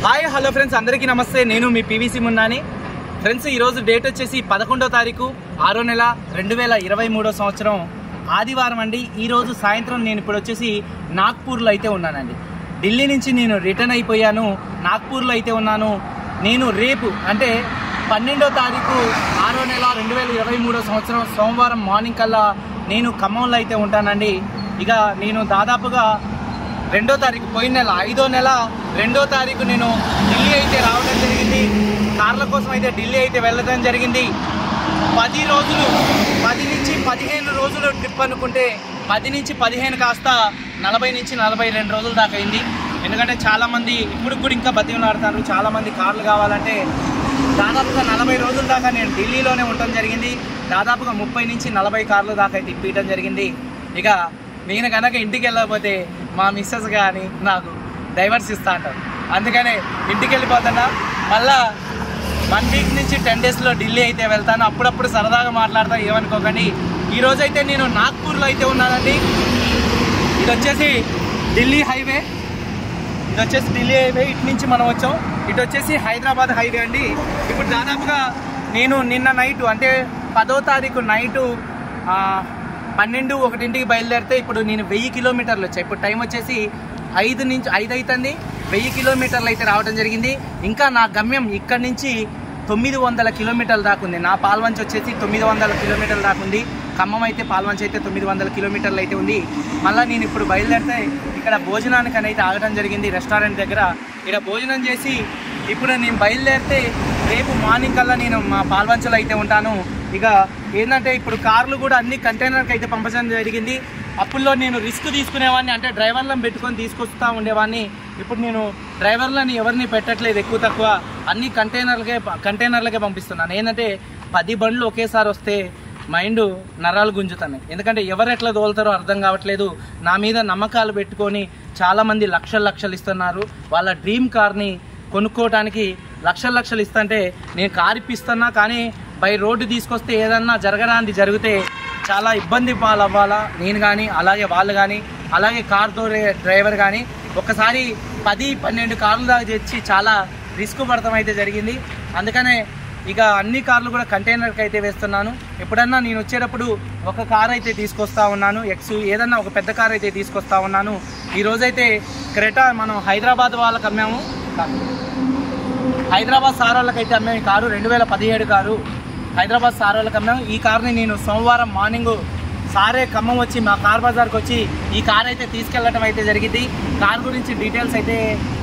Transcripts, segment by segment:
hi hello friends అందరికీ నమస్తే నేను మీ పీవీసీ మున్నాని ఫ్రెండ్స్ ఈరోజు డేట్ వచ్చేసి పదకొండో తారీఖు ఆరో నెల రెండు వేల ఇరవై మూడో సంవత్సరం ఆదివారం అండి ఈరోజు సాయంత్రం నేను ఇప్పుడు వచ్చేసి నాగ్పూర్లో అయితే ఉన్నానండి ఢిల్లీ నుంచి నేను రిటర్న్ అయిపోయాను నాగ్పూర్లో అయితే ఉన్నాను నేను రేపు అంటే పన్నెండో తారీఖు ఆరో నెల రెండు వేల ఇరవై మూడో సంవత్సరం సోమవారం మార్నింగ్ కల్లా నేను ఖమ్మంలో అయితే ఉంటానండి ఇక నేను దాదాపుగా రెండో తారీఖు పోయిన నెల ఐదో నెల రెండో తారీఖు నేను ఢిల్లీ అయితే రావడం జరిగింది కార్ల కోసం అయితే ఢిల్లీ అయితే వెళ్ళడం జరిగింది పది రోజులు పది నుంచి పదిహేను రోజులు ట్రిప్ అనుకుంటే పది నుంచి పదిహేను కాస్త నలభై నుంచి నలభై రెండు రోజుల దాకా అయింది ఎందుకంటే చాలామంది ఇప్పుడు కూడా ఇంకా బతిమలాడుతారు చాలామంది కార్లు కావాలంటే దాదాపుగా నలభై రోజుల దాకా నేను ఢిల్లీలోనే ఉండటం జరిగింది దాదాపుగా ముప్పై నుంచి నలభై కార్లు దాకా అయితే ఇప్పించడం జరిగింది ఇక నేను కనుక ఇంటికి వెళ్ళకపోతే మా మిస్సెస్ కానీ నాకు డైవర్స్ ఇస్తా అంటారు అందుకనే ఇంటికి వెళ్ళిపోతున్నా మళ్ళా వన్ వీక్ నుంచి టెన్ డేస్లో ఢిల్లీ అయితే వెళ్తాను అప్పుడప్పుడు సరదాగా మాట్లాడతా ఏమనుకోకండి ఈ రోజైతే నేను నాగ్పూర్లో అయితే ఉన్నానండి ఇది వచ్చేసి ఢిల్లీ హైవే ఇది వచ్చేసి ఢిల్లీ హైవే ఇటు నుంచి మనం వచ్చాం ఇటు వచ్చేసి హైదరాబాద్ హైవే అండి ఇప్పుడు దాదాపుగా నేను నిన్న నైట్ అంటే పదో తారీఖు నైటు ఆ, పన్నెండు ఒకటింటికి బయలుదేరితే ఇప్పుడు నేను వెయ్యి కిలోమీటర్లు వచ్చాయి ఇప్పుడు టైం వచ్చేసి ఐదు నుంచి ఐదు అవుతుంది వెయ్యి కిలోమీటర్లు అయితే రావడం జరిగింది ఇంకా నా గమ్యం ఇక్కడి నుంచి తొమ్మిది వందల కిలోమీటర్ల దాకా ఉంది నా పాల్వంచ్ వచ్చేసి తొమ్మిది వందల కిలోమీటర్ల దాకా ఉంది ఖమ్మం అయితే పాల్వంచ్ అయితే తొమ్మిది వందల కిలోమీటర్లు అయితే ఉంది మళ్ళీ నేను ఇప్పుడు బయలుదేరితే ఇక్కడ భోజనానికి అని అయితే ఆగడం జరిగింది రెస్టారెంట్ దగ్గర ఇక్కడ భోజనం చేసి ఇప్పుడు నేను బయలుదేరితే రేపు మార్నింగ్ కల్లా నేను మా పాల్వంచలో అయితే ఉంటాను ఇక ఏంటంటే ఇప్పుడు కార్లు కూడా అన్ని కంటైనర్కి అయితే పంపడం జరిగింది అప్పుల్లో నేను రిస్క్ తీసుకునేవాడిని అంటే డ్రైవర్లను పెట్టుకొని తీసుకొస్తా ఉండేవాడిని ఇప్పుడు నేను డ్రైవర్లని ఎవరిని పెట్టట్లేదు ఎక్కువ తక్కువ అన్ని కంటైనర్లకే కంటైనర్లకే పంపిస్తున్నాను ఏంటంటే పది బండ్లు ఒకేసారి వస్తే మైండ్ నరాలు గుంజుతున్నాయి ఎందుకంటే ఎవరు ఎట్లా తోలుతారో అర్థం కావట్లేదు నా మీద నమ్మకాలు పెట్టుకొని చాలామంది లక్షలు లక్షలు ఇస్తున్నారు వాళ్ళ డ్రీమ్ కార్ని కొనుక్కోవడానికి లక్షలు లక్షలు ఇస్తుంటే నేను కారు ఇప్పిస్తున్నా కానీ బై రోడ్డు తీసుకొస్తే ఏదన్నా జరగడానికి జరిగితే చాలా ఇబ్బంది పాలవ్వాలా నేను కానీ అలాగే వాళ్ళు కానీ అలాగే కార్ తోడే డ్రైవర్ కానీ ఒక్కసారి పది పన్నెండు కార్లు దాకా తెచ్చి చాలా రిస్క్ పడతాం అయితే జరిగింది అందుకనే ఇక అన్ని కార్లు కూడా కంటైనర్కి అయితే వేస్తున్నాను ఎప్పుడన్నా నేను వచ్చేటప్పుడు ఒక కార్ అయితే తీసుకొస్తా ఉన్నాను ఎక్స్ ఏదన్నా ఒక పెద్ద కార్ అయితే తీసుకొస్తా ఉన్నాను ఈ రోజైతే క్రెటా మనం హైదరాబాద్ వాళ్ళకి అమ్మాము హైదరాబాద్ సార్ వాళ్ళకైతే అమ్మాము ఈ కారు రెండు వేల పదిహేడు కారు హైదరాబాద్ సార్ వాళ్ళకి అమ్మాము ఈ కార్ని నేను సోమవారం మార్నింగ్ సారే ఖమ్మం వచ్చి మా కార్ బజార్కి వచ్చి ఈ కార్ అయితే తీసుకెళ్ళటం అయితే జరిగింది కార్ గురించి డీటెయిల్స్ అయితే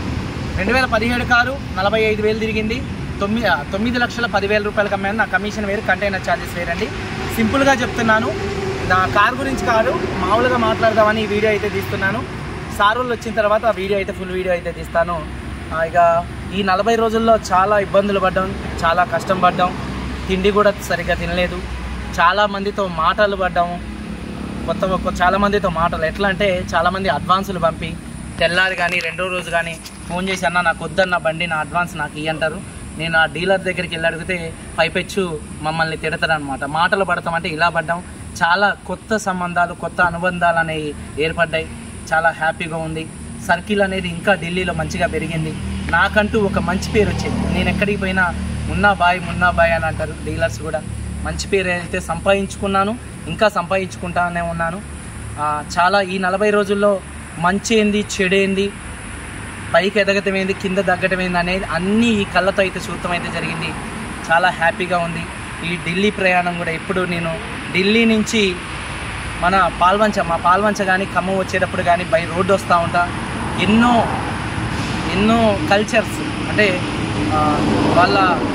రెండు వేల పదిహేడు కారు నలభై ఐదు వేలు తిరిగింది తొమ్మిది తొమ్మిది లక్షల పదివేల రూపాయలకి అమ్మాను నా కమిషన్ వేరు కంటైనర్ ఛార్జెస్ వేరండి సింపుల్గా చెప్తున్నాను నా కార్ గురించి కాదు మామూలుగా మాట్లాడదామని ఈ వీడియో అయితే తీస్తున్నాను సారులు వచ్చిన తర్వాత ఆ వీడియో అయితే ఫుల్ వీడియో అయితే తీస్తాను ఆ, ఇక ఈ నలభై రోజుల్లో చాలా ఇబ్బందులు పడ్డాం చాలా కష్టం పడ్డాం తిండి కూడా సరిగ్గా తినలేదు చాలా మందితో మాటలు పడ్డాము కొత్త కొత్త చాలా మందితో మాటలు ఎట్లా అంటే చాలా మంది అడ్వాన్సులు పంపి తెల్లారి కానీ రెండో రోజు కానీ ఫోన్ చేసి అన్న నాకు వద్దన్న బండి నా అడ్వాన్స్ నాకు ఇయ్యి అంటారు నేను ఆ డీలర్ దగ్గరికి వెళ్ళి అడిగితే పైపెచ్చు మమ్మల్ని తిడతారు అనమాట మాటలు పడతామంటే ఇలా పడ్డాం చాలా కొత్త సంబంధాలు కొత్త అనుబంధాలు అనేవి ఏర్పడ్డాయి చాలా హ్యాపీగా ఉంది సర్కిల్ అనేది ఇంకా ఢిల్లీలో మంచిగా పెరిగింది నాకంటూ ఒక మంచి పేరు వచ్చింది నేను ఎక్కడికి పోయినా మున్నా బాయ్ మున్నా బాయ్ అని అంటారు డీలర్స్ కూడా మంచి పేరు అయితే సంపాదించుకున్నాను ఇంకా సంపాదించుకుంటానే ఉన్నాను ఆ, చాలా ఈ నలభై రోజుల్లో మంచి ఏంది చెడేంది పైకి ఎదగటం ఏంది కింద తగ్గటం ఏంది అనేది అన్నీ ఈ కళ్ళతో అయితే చూడటం అయితే జరిగింది చాలా హ్యాపీగా ఉంది ఈ ఢిల్లీ ప్రయాణం కూడా ఎప్పుడు నేను ఢిల్లీ నుంచి మన పాల్వంచ మా పాల్వంచ కానీ ఖమ్మం వచ్చేటప్పుడు కానీ బై రోడ్డు వస్తూ ఉంటా ఎన్నో ఎన్నో కల్చర్స్ అంటే ఆ, వాళ్ళ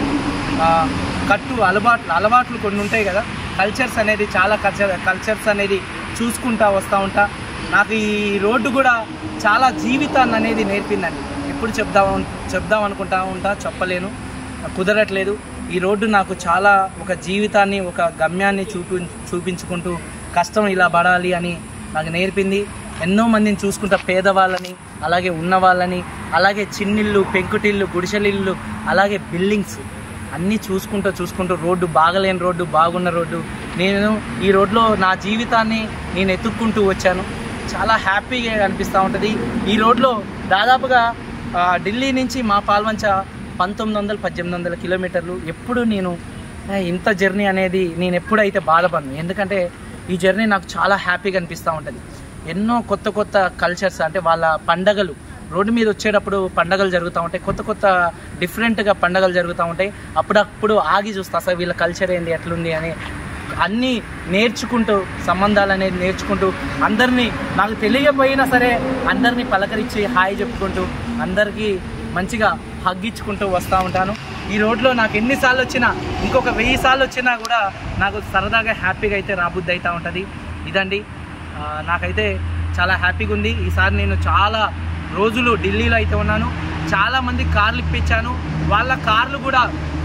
ఆ, కట్టు అలవాట్లు అలవాట్లు కొన్ని ఉంటాయి కదా కల్చర్స్ అనేది చాలా కల్చర్ కల్చర్స్ అనేది చూసుకుంటా వస్తూ ఉంటా నాకు ఈ రోడ్డు కూడా చాలా జీవితాన్ని అనేది నేర్పిందండి ఎప్పుడు చెప్దాం చెప్దాం అనుకుంటా ఉంటా చెప్పలేను కుదరట్లేదు ఈ రోడ్డు నాకు చాలా ఒక జీవితాన్ని ఒక గమ్యాన్ని చూపి చూపించుకుంటూ కష్టం ఇలా పడాలి అని నాకు నేర్పింది ఎన్నో మందిని చూసుకుంటా పేదవాళ్ళని అలాగే ఉన్నవాళ్ళని అలాగే చిన్నిళ్ళు పెంకుటిళ్ళు గుడిసెలిళ్ళు అలాగే బిల్డింగ్స్ అన్నీ చూసుకుంటూ చూసుకుంటూ రోడ్డు బాగలేని రోడ్డు బాగున్న రోడ్డు నేను ఈ రోడ్లో నా జీవితాన్ని నేను ఎత్తుక్కుంటూ వచ్చాను చాలా హ్యాపీగా అనిపిస్తూ ఉంటుంది ఈ రోడ్లో దాదాపుగా ఆ, ఢిల్లీ నుంచి మా పాల్వంచ పంతొమ్మిది వందల పద్దెనిమిది వందల కిలోమీటర్లు ఎప్పుడు నేను ఆ, ఇంత జర్నీ అనేది నేను ఎప్పుడైతే బాధపడను ఎందుకంటే ఈ జర్నీ నాకు చాలా హ్యాపీగా అనిపిస్తూ ఉంటుంది ఎన్నో కొత్త కొత్త కల్చర్స్ అంటే వాళ్ళ పండగలు రోడ్డు మీద వచ్చేటప్పుడు పండగలు జరుగుతూ ఉంటాయి కొత్త కొత్త డిఫరెంట్గా పండగలు జరుగుతూ ఉంటాయి అప్పుడప్పుడు ఆగి చూస్తా అసలు వీళ్ళ కల్చర్ ఏంది ఎట్లుంది అని అన్నీ నేర్చుకుంటూ సంబంధాలు అనేది నేర్చుకుంటూ అందరినీ నాకు తెలియకపోయినా సరే అందరినీ పలకరించి హాయ్ చెప్పుకుంటూ అందరికీ మంచిగా హగ్గించుకుంటూ వస్తూ ఉంటాను ఈ రోడ్లో నాకు ఎన్నిసార్లు వచ్చినా ఇంకొక వెయ్యి సార్లు వచ్చినా కూడా నాకు సరదాగా హ్యాపీగా అయితే రాబుద్ది అవుతూ ఉంటుంది ఇదండి ఆ, నాకైతే చాలా హ్యాపీగా ఉంది ఈసారి నేను చాలా రోజులు ఢిల్లీలో అయితే ఉన్నాను చాలామంది కార్లు ఇప్పించాను వాళ్ళ కార్లు కూడా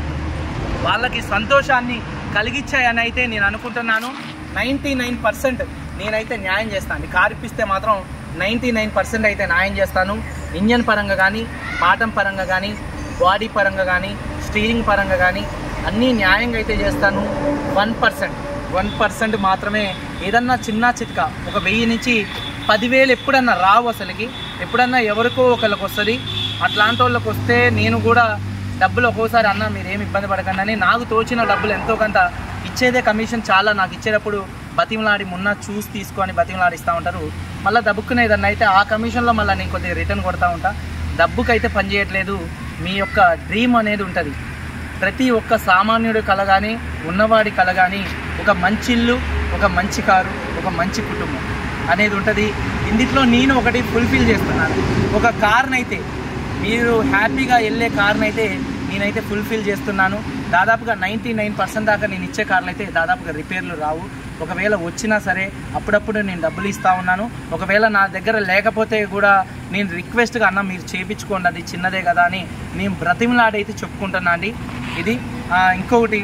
వాళ్ళకి సంతోషాన్ని కలిగించాయని అయితే నేను అనుకుంటున్నాను నైంటీ నైన్ పర్సెంట్ నేనైతే న్యాయం చేస్తాను కారు ఇప్పిస్తే మాత్రం నైంటీ నైన్ పర్సెంట్ అయితే న్యాయం చేస్తాను ఇంజన్ పరంగా కానీ బాటం పరంగా కానీ బాడీ పరంగా కానీ స్టీరింగ్ పరంగా కానీ అన్నీ న్యాయంగా అయితే చేస్తాను వన్ పర్సెంట్ వన్ పర్సెంట్ మాత్రమే ఏదన్నా చిన్న చిట్కా ఒక వెయ్యి నుంచి పదివేలు ఎప్పుడన్నా రావు అసలుకి ఎప్పుడన్నా ఎవరికో ఒకళ్ళకి వస్తుంది అట్లాంటి వాళ్ళకి వస్తే నేను కూడా డబ్బులు ఒక్కోసారి అన్న మీరు ఏమి ఇబ్బంది పడకండి అని నాకు తోచిన డబ్బులు ఎంతో కొంత ఇచ్చేదే కమిషన్ చాలా నాకు ఇచ్చేటప్పుడు బతిమలాడి మొన్న చూసి తీసుకొని బతిమలాడిస్తూ ఉంటారు మళ్ళీ దబ్బుకునే ఏదన్నా అయితే ఆ కమిషన్లో మళ్ళీ నేను కొద్దిగా రిటర్న్ కొడతా ఉంటా డబ్బుకైతే పనిచేయట్లేదు మీ యొక్క డ్రీమ్ అనేది ఉంటుంది ప్రతి ఒక్క సామాన్యుడి కల కానీ ఉన్నవాడి కల కానీ ఒక మంచి ఇల్లు ఒక మంచి కారు ఒక మంచి కుటుంబం అనేది ఉంటుంది ఇందులో నేను ఒకటి ఫుల్ఫిల్ చేస్తున్నాను ఒక కార్నైతే మీరు హ్యాపీగా వెళ్ళే కార్నైతే నేనైతే ఫుల్ఫిల్ చేస్తున్నాను దాదాపుగా నైంటీ నైన్ పర్సెంట్ దాకా నేను ఇచ్చే కార్లు అయితే దాదాపుగా రిపేర్లు రావు ఒకవేళ వచ్చినా సరే అప్పుడప్పుడు నేను డబ్బులు ఇస్తూ ఉన్నాను ఒకవేళ నా దగ్గర లేకపోతే కూడా నేను రిక్వెస్ట్గా అన్న మీరు చేపించుకోండి అది చిన్నదే కదా అని నేను బ్రతిమలాడైతే చెప్పుకుంటున్నా అండి ఇది ఆ, ఇంకొకటి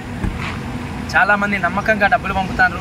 చాలామంది నమ్మకంగా డబ్బులు పంపుతారు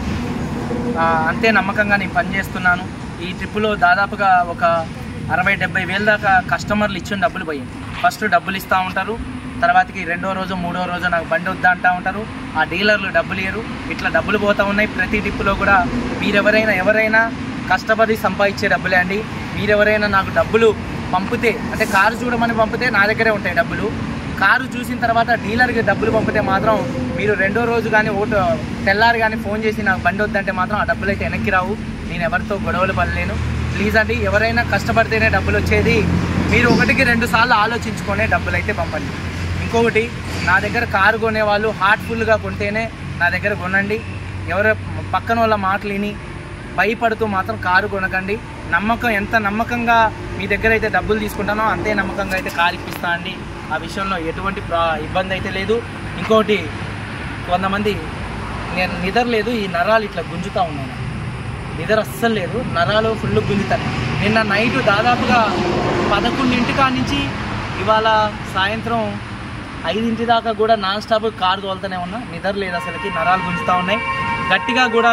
ఆ, అంతే నమ్మకంగా నేను పనిచేస్తున్నాను ఈ ట్రిప్పులో దాదాపుగా ఒక అరవై డెబ్బై వేల దాకా కస్టమర్లు ఇచ్చిన డబ్బులు పోయాయి ఫస్ట్ డబ్బులు ఇస్తూ ఉంటారు తర్వాతకి రెండో రోజు మూడో రోజు నాకు బండి వద్దా అంటూ ఉంటారు ఆ డీలర్లు డబ్బులు ఇయ్యరు ఇట్లా డబ్బులు పోతూ ఉన్నాయి ప్రతి ట్రిప్పులో కూడా మీరెవరైనా ఎవరైనా కష్టపడి సంపాదించే డబ్బులే అండి మీరెవరైనా నాకు డబ్బులు పంపితే అంటే కారు చూడమని పంపితే నా దగ్గరే ఉంటాయి డబ్బులు కారు చూసిన తర్వాత డీలర్కి డబ్బులు పంపితే మాత్రం మీరు రెండో రోజు కానీ ఓటు తెల్లారి కానీ ఫోన్ చేసి నాకు బండి వద్దంటే మాత్రం ఆ డబ్బులు అయితే వెనక్కి రావు నేను ఎవరితో గొడవలు పడలేను ప్లీజ్ అండి ఎవరైనా కష్టపడితేనే డబ్బులు వచ్చేది మీరు ఒకటికి రెండు సార్లు ఆలోచించుకొనే డబ్బులు అయితే పంపండి ఇంకొకటి నా దగ్గర కారు కొనే వాళ్ళు హార్ట్ఫుల్గా కొంటేనే నా దగ్గర కొనండి ఎవరు పక్కన వాళ్ళ మాటలు విని భయపడుతూ మాత్రం కారు కొనకండి నమ్మకం ఎంత నమ్మకంగా మీ దగ్గర అయితే డబ్బులు తీసుకుంటానో అంతే నమ్మకంగా అయితే కారు ఇప్పిస్తా అండి ఆ విషయంలో ఎటువంటి ప్రా- ఇబ్బంది అయితే లేదు ఇంకోటి కొంతమంది నేను నిద్ర లేదు ఈ నరాలు ఇట్లా గుంజుతూ ఉన్నాను నిద్ర అస్సలు లేదు నరాలు ఫుల్ గుంజుతాయి నిన్న నైట్ దాదాపుగా పదకొండింటి కాడ నుంచి ఇవాళ సాయంత్రం ఐదింటి దాకా కూడా నాన్ స్టాప్ కారు తోలుతూనే ఉన్నా నిద్ర లేదు అసలుకి నరాలు గుంజుతూ ఉన్నాయి గట్టిగా కూడా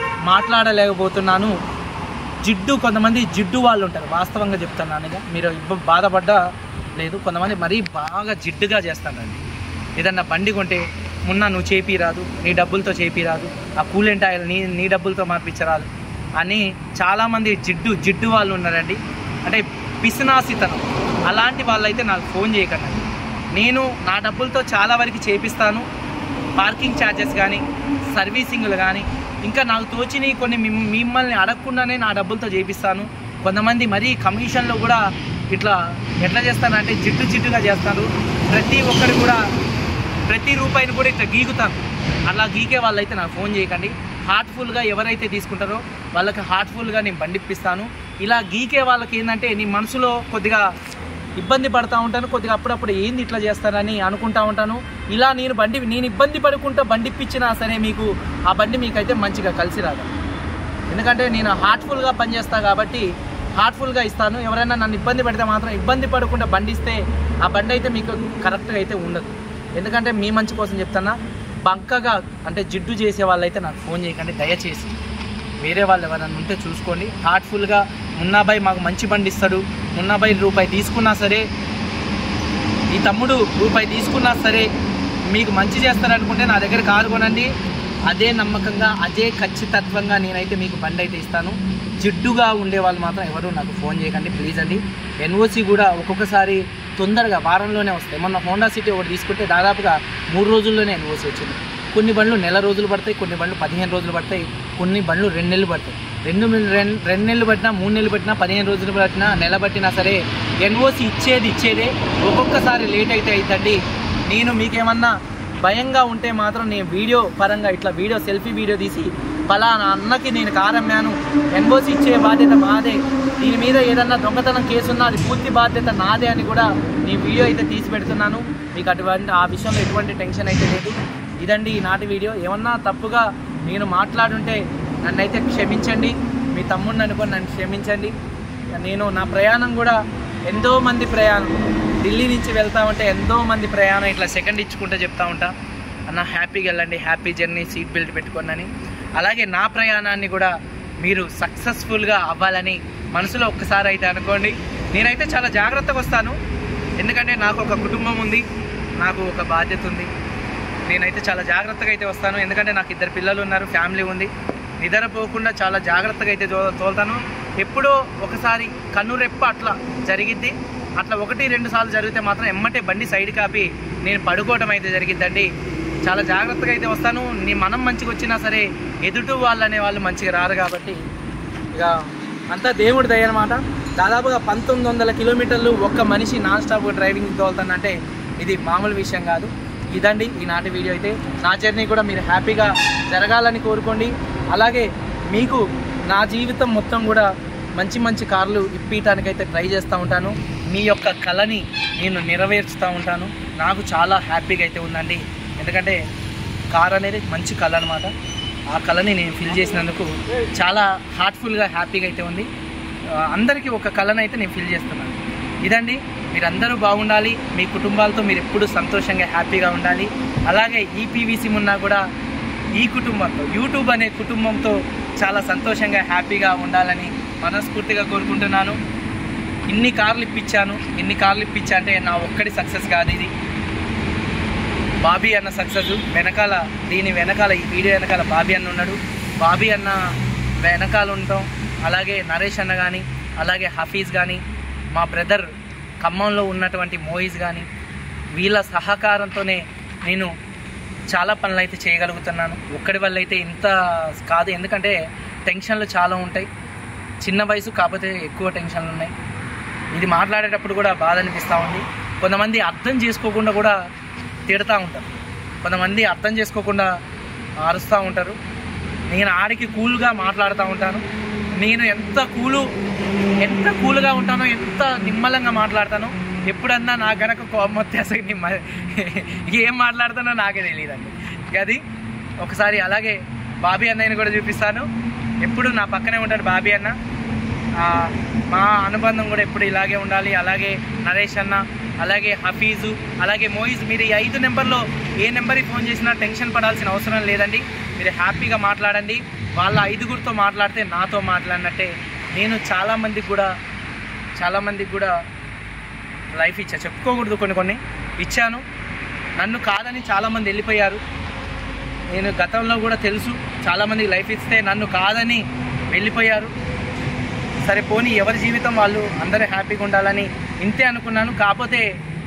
మాట్లాడలేకపోతున్నాను జిడ్డు కొంతమంది జిడ్డు వాళ్ళు ఉంటారు వాస్తవంగా చెప్తున్నాను ఇక మీరు ఇబ్బ బాధపడ్డా లేదు కొంతమంది మరీ బాగా జిడ్డుగా చేస్తారండి ఏదన్నా బండి కొంటే మున్న నువ్వు చేపి రాదు నీ డబ్బులతో చేపి రాదు ఆ కూలెంట్ ఆయిల్ నీ నీ డబ్బులతో మార్పించరాదు అని చాలామంది జిడ్డు జిడ్డు వాళ్ళు ఉన్నారండి అంటే పిసినాసితనం అలాంటి వాళ్ళైతే నాకు ఫోన్ చేయకండి నేను నా డబ్బులతో చాలా వరకు చేపిస్తాను పార్కింగ్ ఛార్జెస్ కానీ సర్వీసింగ్లు కానీ ఇంకా నాకు తోచినవి కొన్ని మిమ్- మిమ్మల్ని అడగకుండానే నా డబ్బులతో చేపిస్తాను కొంతమంది మరీ కమిషన్లో కూడా ఇట్లా ఎట్లా చేస్తానంటే జిడ్డు జిడ్డుగా చేస్తారు ప్రతి ఒక్కరు కూడా ప్రతి రూపాయిని కూడా ఇట్లా గీకుతాను అలా గీకే వాళ్ళైతే నాకు ఫోన్ చేయకండి హార్ట్ఫుల్గా ఎవరైతే తీసుకుంటారో వాళ్ళకి హార్ట్ఫుల్గా నేను బండిప్పిస్తాను ఇలా గీకే వాళ్ళకి ఏంటంటే నీ మనసులో కొద్దిగా ఇబ్బంది పడతా ఉంటాను కొద్దిగా అప్పుడప్పుడు ఏంది ఇట్లా చేస్తారని అనుకుంటా ఉంటాను ఇలా నేను బండి నేను ఇబ్బంది పడుకుంటా బండి ఇప్పించినా సరే మీకు ఆ బండి మీకైతే మంచిగా కలిసి రాదు ఎందుకంటే నేను హార్ట్ఫుల్గా పనిచేస్తా కాబట్టి హార్ట్ఫుల్గా ఇస్తాను ఎవరైనా నన్ను ఇబ్బంది పెడితే మాత్రం ఇబ్బంది పడకుండా బండి ఇస్తే ఆ బండి అయితే మీకు కరెక్ట్గా అయితే ఉండదు ఎందుకంటే మీ మంచి కోసం చెప్తానా బంకగా అంటే జిడ్డు చేసే వాళ్ళైతే నాకు ఫోన్ చేయకండి దయచేసి వేరే వాళ్ళు ఎవరైనా ఉంటే చూసుకోండి హార్ట్ఫుల్గా మున్నాబాయ్ మాకు మంచి బండి ఇస్తాడు మున్నాబాయ్ రూపాయి తీసుకున్నా సరే ఈ తమ్ముడు రూపాయి తీసుకున్నా సరే మీకు మంచి చేస్తారనుకుంటే నా దగ్గర కారు కొనండి అదే నమ్మకంగా అదే ఖచ్చితత్వంగా నేనైతే మీకు బండి అయితే ఇస్తాను జిడ్డుగా ఉండే వాళ్ళు మాత్రం ఎవరు నాకు ఫోన్ చేయకండి ప్లీజ్ అండి ఎన్ఓసి కూడా ఒక్కొక్కసారి తొందరగా వారంలోనే వస్తాయి మొన్న హోండా సిటీ ఒకటి తీసుకుంటే దాదాపుగా మూడు రోజుల్లోనే ఎన్ఓసి వచ్చింది కొన్ని బండ్లు నెల రోజులు పడతాయి కొన్ని బండ్లు పదిహేను రోజులు పడతాయి కొన్ని బండ్లు రెండు నెలలు పడతాయి రెండు నెలలు- రెండు రెండు నెలలు పట్టినా మూడు నెలలు పట్టినా పదిహేను రోజులు పట్టినా నెల పట్టినా సరే ఎన్ఓసి ఇచ్చేది ఇచ్చేదే ఒక్కొక్కసారి లేట్ అయితే అవుతుంది నేను మీకేమన్నా భయంగా ఉంటే మాత్రం నేను వీడియో పరంగా ఇట్లా వీడియో సెల్ఫీ వీడియో తీసి ఫలానా అన్నకి నేను కారమ్మాను ఎన్ఓసి ఇచ్చే బాధ్యత మాదే దీని మీద ఏదన్నా దొంగతనం కేసు ఉన్నా అది పూర్తి బాధ్యత నాదే అని కూడా నేను వీడియో అయితే తీసి పెడుతున్నాను మీకు అటువంటి ఆ విషయంలో ఎటువంటి టెన్షన్ అయితే లేదు ఇదండి ఈనాటి వీడియో ఏమన్నా తప్పుగా నేను మాట్లాడుంటే నన్నైతే క్షమించండి మీ తమ్ముడిని అనుకొని నన్ను క్షమించండి నేను నా ప్రయాణం కూడా ఎంతో మంది ప్రయాణం ఢిల్లీ నుంచి వెళ్తా ఉంటే ఎంతో మంది ప్రయాణం ఇట్లా సెకండ్ ఇచ్చుకుంటూ చెప్తా ఉంటా అన్న హ్యాపీగా వెళ్ళండి హ్యాపీ జర్నీ సీట్ బెల్ట్ పెట్టుకోండి అలాగే నా ప్రయాణాన్ని కూడా మీరు సక్సెస్ఫుల్గా అవ్వాలని మనసులో ఒక్కసారి అయితే అనుకోండి నేనైతే చాలా జాగ్రత్తగా వస్తాను ఎందుకంటే నాకు ఒక కుటుంబం ఉంది నాకు ఒక బాధ్యత ఉంది నేనైతే చాలా జాగ్రత్తగా అయితే వస్తాను ఎందుకంటే నాకు ఇద్దరు పిల్లలు ఉన్నారు ఫ్యామిలీ ఉంది నిద్రపోకుండా చాలా జాగ్రత్తగా అయితే తో- తోలుతాను ఎప్పుడో ఒకసారి కన్నురెప్ప అట్లా జరిగిద్ది అట్లా ఒకటి రెండు సార్లు జరిగితే మాత్రం ఎమ్మటే బండి సైడ్ కాపి నేను పడుకోవడం అయితే జరిగిద్దండి చాలా జాగ్రత్తగా అయితే వస్తాను నీ మనం మంచిగా వచ్చినా సరే ఎదుటి వాళ్ళు అనే వాళ్ళు మంచిగా రారు కాబట్టి ఇక అంతా దేవుడి దయ అనమాట దాదాపుగా పంతొమ్మిది వందల కిలోమీటర్లు ఒక్క మనిషి నాన్ స్టాప్ డ్రైవింగ్ తోలుతానంటే ఇది మామూలు విషయం కాదు ఇదండి ఈనాటి వీడియో అయితే నా జర్నీ కూడా మీరు హ్యాపీగా జరగాలని కోరుకోండి అలాగే మీకు నా జీవితం మొత్తం కూడా మంచి మంచి కార్లు ఇప్పించడానికైతే ట్రై చేస్తూ ఉంటాను మీ యొక్క కళని నేను నెరవేర్చుతూ ఉంటాను నాకు చాలా హ్యాపీగా అయితే ఉందండి ఎందుకంటే కార్ అనేది మంచి కళ అనమాట ఆ కళని నేను ఫిల్ చేసినందుకు చాలా హార్ట్ఫుల్గా హ్యాపీగా అయితే ఉంది ఆ, అందరికీ ఒక కళను అయితే నేను ఫిల్ చేస్తున్నాను ఇదండి మీరందరూ బాగుండాలి మీ కుటుంబాలతో మీరు ఎప్పుడు సంతోషంగా హ్యాపీగా ఉండాలి అలాగే ఈ పీవీసీ ఉన్నా కూడా ఈ కుటుంబంతో యూట్యూబ్ అనే కుటుంబంతో చాలా సంతోషంగా హ్యాపీగా ఉండాలని మనస్ఫూర్తిగా కోరుకుంటున్నాను ఇన్ని కార్లు ఇప్పించాను ఇన్ని కార్లు ఇప్పించా అంటే నా ఒక్కడి సక్సెస్ కాదు ఇది బాబీ అన్న సక్సెస్ వెనకాల దీని వెనకాల ఈ వీడియో వెనకాల బాబీ అన్న ఉన్నాడు బాబీ అన్న వెనకాల ఉంటాం అలాగే నరేష్ అన్న కానీ అలాగే హఫీజ్ కానీ మా బ్రదర్ ఖమ్మంలో ఉన్నటువంటి మోయిజ్ కానీ వీళ్ళ సహకారంతోనే నేను చాలా పనులు అయితే చేయగలుగుతున్నాను ఒక్కడి వల్ల అయితే ఇంత కాదు ఎందుకంటే టెన్షన్లు చాలా ఉంటాయి చిన్న వయసు కాకపోతే ఎక్కువ టెన్షన్లు ఉన్నాయి ఇది మాట్లాడేటప్పుడు కూడా బాధ అనిపిస్తూ ఉంది కొంతమంది అర్థం చేసుకోకుండా కూడా తిడతా ఉంటారు కొంతమంది అర్థం చేసుకోకుండా అరుస్తూ ఉంటారు నేను ఆడికి కూల్గా మాట్లాడుతూ ఉంటాను నేను ఎంత కూలు ఎంత కూల్గా ఉంటానో ఎంత నిమ్మలంగా మాట్లాడతానో ఎప్పుడన్నా నా గనక కోపం వస్తే అసలు నిమ్మ ఏం మాట్లాడుతానో నాకే తెలియదండి అది ఒకసారి అలాగే బాబీ అన్నయ్యని కూడా చూపిస్తాను ఎప్పుడు నా పక్కనే ఉంటాడు బాబీ అన్న ఆ, మా అనుబంధం కూడా ఎప్పుడు ఇలాగే ఉండాలి అలాగే నరేష్ అన్న అలాగే హఫీజు అలాగే మోయిజ్ మీరు ఈ ఐదు నెంబర్లో ఏ నెంబర్కి ఫోన్ చేసినా టెన్షన్ పడాల్సిన అవసరం లేదండి మీరు హ్యాపీగా మాట్లాడండి వాళ్ళ ఐదుగురితో మాట్లాడితే నాతో మాట్లాడినట్టే నేను చాలామందికి కూడా చాలామందికి కూడా లైఫ్ ఇచ్చా చెప్పుకోకూడదు కొన్ని కొన్ని ఇచ్చాను నన్ను కాదని చాలామంది వెళ్ళిపోయారు నేను గతంలో కూడా తెలుసు చాలామందికి లైఫ్ ఇస్తే నన్ను కాదని వెళ్ళిపోయారు సరే పోనీ ఎవరి జీవితం వాళ్ళు అందరూ హ్యాపీగా ఉండాలని ఇంతే అనుకున్నాను కాకపోతే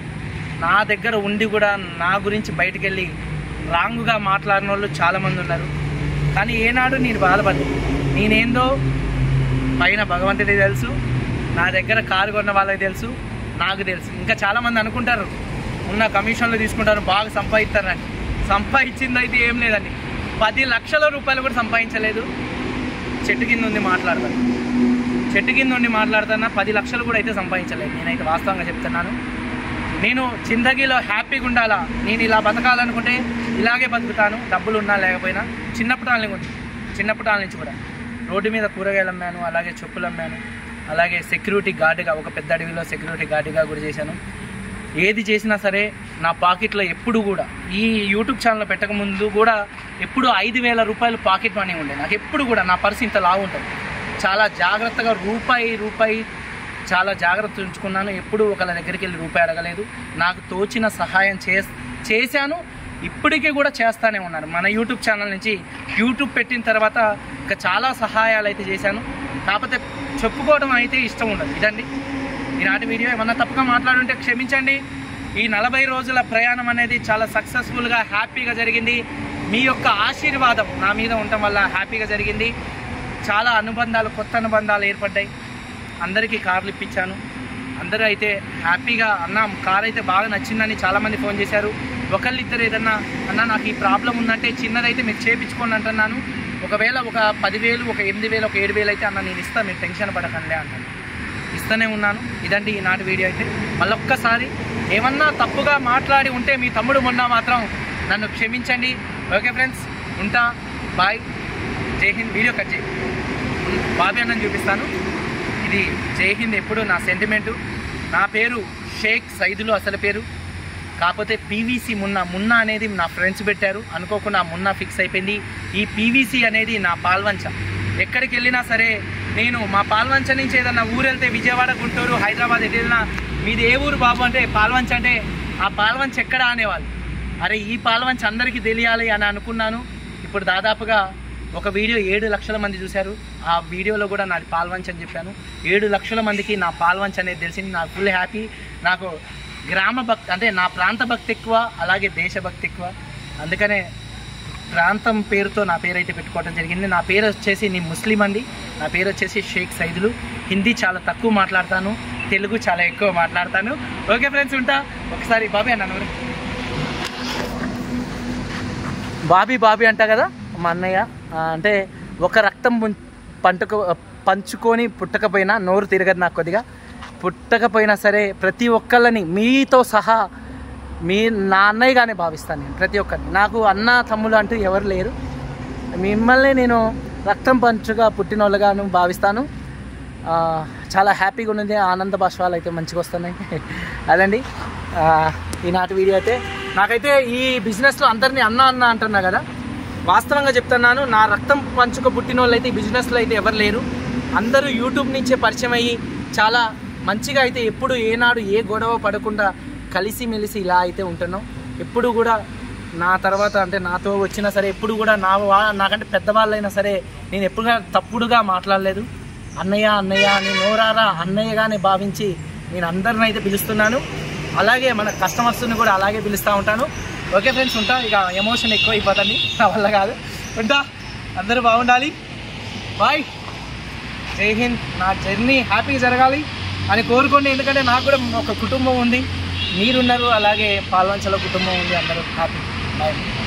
నా దగ్గర ఉండి కూడా నా గురించి బయటికి వెళ్ళి రాంగుగా మాట్లాడిన వాళ్ళు చాలామంది ఉన్నారు కానీ ఏనాడు నేను బాధపడదు నేనేందో పైన భగవంతుడికి తెలుసు నా దగ్గర కారు కొన్న వాళ్ళకి తెలుసు నాకు తెలుసు ఇంకా చాలామంది అనుకుంటారు ఉన్న కమిషన్లు తీసుకుంటారు బాగా సంపాదిస్తారని సంపాదించింది అయితే ఏం లేదండి పది లక్షల రూపాయలు కూడా సంపాదించలేదు చెట్టు కింద ఉంది మాట్లాడతాను చెట్టు కింద ఉండి మాట్లాడుతున్నా పది లక్షలు కూడా అయితే సంపాదించలేదు నేనైతే వాస్తవంగా చెప్తున్నాను నేను జిందగీలో హ్యాపీగా ఉండాలా నేను ఇలా బతకాలనుకుంటే ఇలాగే బతుకుతాను డబ్బులు ఉన్నా లేకపోయినా చిన్నప్పటి నుంచి చిన్నప్పటి నుంచి కూడా రోడ్డు మీద కూరగాయలు అమ్మాను అలాగే చెప్పులు అమ్మాను అలాగే సెక్యూరిటీ గార్డుగా ఒక పెద్ద అడవిలో సెక్యూరిటీ గార్డుగా కూడా చేశాను ఏది చేసినా సరే నా పాకెట్లో ఎప్పుడు కూడా ఈ యూట్యూబ్ ఛానల్ పెట్టక ముందు కూడా ఎప్పుడు ఐదు వేల రూపాయలు పాకెట్ మనీ ఉండే నాకు ఎప్పుడు కూడా నా పర్సు ఇంత లావు ఉంటుంది చాలా జాగ్రత్తగా రూపాయి రూపాయి చాలా జాగ్రత్త ఉంచుకున్నాను ఎప్పుడు ఒకళ్ళ దగ్గరికి వెళ్ళి రూపాయి అడగలేదు నాకు తోచిన సహాయం చే చేశాను ఇప్పటికీ కూడా చేస్తానే ఉన్నారు మన యూట్యూబ్ ఛానల్ నుంచి యూట్యూబ్ పెట్టిన తర్వాత ఇంకా చాలా సహాయాలు అయితే చేశాను కాకపోతే చెప్పుకోవడం అయితే ఇష్టం ఉండదు ఇదండి ఈనాటి వీడియో ఏమన్నా తప్పుగా మాట్లాడుంటే క్షమించండి ఈ నలభై రోజుల ప్రయాణం అనేది చాలా సక్సెస్ఫుల్గా హ్యాపీగా జరిగింది మీ యొక్క ఆశీర్వాదం నా మీద ఉండటం వల్ల హ్యాపీగా జరిగింది చాలా అనుబంధాలు కొత్త అనుబంధాలు ఏర్పడ్డాయి అందరికీ కార్లు ఇప్పించాను అందరూ అయితే హ్యాపీగా అన్న కార్ అయితే బాగా నచ్చిందని చాలామంది ఫోన్ చేశారు ఒకళ్ళిద్దరు ఏదన్నా అన్న నాకు ఈ ప్రాబ్లం ఉందంటే చిన్నదైతే మీరు చేపించుకోండి అంటున్నాను ఒకవేళ ఒక పదివేలు ఒక ఎనిమిది వేలు ఒక ఏడు వేలు అయితే అన్న నేను ఇస్తాను మీరు టెన్షన్ పడకండి అన్నాను ఇస్తూనే ఉన్నాను ఇదండి ఈనాటి వీడియో అయితే మళ్ళొక్కసారి ఏమన్నా తప్పుగా మాట్లాడి ఉంటే మీ తమ్ముడు మొన్న మాత్రం నన్ను క్షమించండి ఓకే ఫ్రెండ్స్ ఉంటా బాయ్ జై హింద్ వీడియో కట్ చేయి బాబీ అన్నని చూపిస్తాను ఇది జై హింద్ ఎప్పుడు నా సెంటిమెంటు నా పేరు షేక్ సైదులు అసలు పేరు కాకపోతే పీవీసీ మున్న మున్నా అనేది నా ఫ్రెండ్స్ పెట్టారు అనుకోకుండా ఆ మున్నా ఫిక్స్ అయిపోయింది ఈ పీవీసీ అనేది నా పాల్వంచ ఎక్కడికి వెళ్ళినా సరే నేను మా పాల్వంచ నుంచి ఏదన్నా ఊరు వెళ్తే విజయవాడ గుంటూరు హైదరాబాద్ ఎటు వెళ్ళినా మీది ఏ ఊరు బాబు అంటే పాల్వంచ అంటే ఆ పాల్వంచ ఎక్కడ అనేవాళ్ళు అరే ఈ పాల్వంచ అందరికీ తెలియాలి అని అనుకున్నాను ఇప్పుడు దాదాపుగా ఒక వీడియో ఏడు లక్షల మంది చూశారు ఆ వీడియోలో కూడా నాది పాల్వంచ్ అని చెప్పాను ఏడు లక్షల మందికి నా పాల్వంచ్ అనేది తెలిసింది నాకు ఫుల్ హ్యాపీ నాకు గ్రామ భక్తి అంటే నా ప్రాంత భక్తి ఎక్కువ అలాగే దేశభక్తి ఎక్కువ అందుకనే ప్రాంతం పేరుతో నా పేరు అయితే పెట్టుకోవడం జరిగింది నా పేరు వచ్చేసి నేను ముస్లిం అండి నా పేరు వచ్చేసి షేక్ సైదులు హిందీ చాలా తక్కువ మాట్లాడతాను తెలుగు చాలా ఎక్కువ మాట్లాడతాను ఓకే ఫ్రెండ్స్ ఉంటా ఒకసారి బాబీ అన్నాను బాబీ బాబీ అంట కదా మా అన్నయ్య ఆ, అంటే ఒక రక్తం పుం- పంటుకు పంచుకొని పుట్టకపోయినా నోరు తిరగదు నాకు కొద్దిగా పుట్టకపోయినా సరే ప్రతి ఒక్కళ్ళని మీతో సహా మీ నా అన్నయ్యగానే భావిస్తాను నేను ప్రతి ఒక్కరిని నాకు అన్న తమ్ముడు అంటూ ఎవరు లేరు మిమ్మల్ని నేను రక్తం పంచుగా పుట్టిన వాళ్ళగాను భావిస్తాను ఆ, చాలా హ్యాపీగా ఉన్నది ఆనంద భాష్పాలు అయితే మంచిగా వస్తున్నాయి అదండి ఆ, ఈనాటి వీడియో అయితే నాకైతే ఈ బిజినెస్లో అందరినీ అన్న అన్న అంటున్నా కదా వాస్తవంగా చెప్తున్నాను నా రక్తం పంచుక పుట్టిన వాళ్ళు అయితే ఈ బిజినెస్లో అయితే ఎవరు లేరు అందరూ యూట్యూబ్ నుంచే పరిచయం అయ్యి చాలా మంచిగా అయితే ఎప్పుడు ఏనాడు ఏ గొడవ పడకుండా కలిసిమెలిసి ఇలా అయితే ఉంటున్నాం ఎప్పుడు కూడా నా తర్వాత అంటే నాతో వచ్చినా సరే ఎప్పుడు కూడా నా వా- నాకంటే పెద్దవాళ్ళైనా సరే నేను ఎప్పుడుగా తప్పుడుగా మాట్లాడలేదు అన్నయ్య అన్నయ్య అని నోరారా అన్నయ్యగానే భావించి నేను అందరిని అయితే పిలుస్తున్నాను అలాగే మన కస్టమర్స్ని కూడా అలాగే పిలుస్తూ ఉంటాను ఓకే ఫ్రెండ్స్ ఉంటా ఇక ఎమోషన్ ఎక్కువ అయిపోతుంది నా వల్ల కాదు ఉంటా అందరూ బాగుండాలి బాయ్ జై హింద్ నా జర్నీ హ్యాపీగా జరగాలి అని కోరుకోండి ఎందుకంటే నాకు కూడా ఒక కుటుంబం ఉంది మీరున్నారు అలాగే పాల్వంచలో కుటుంబం ఉంది అందరూ హ్యాపీ బాయ్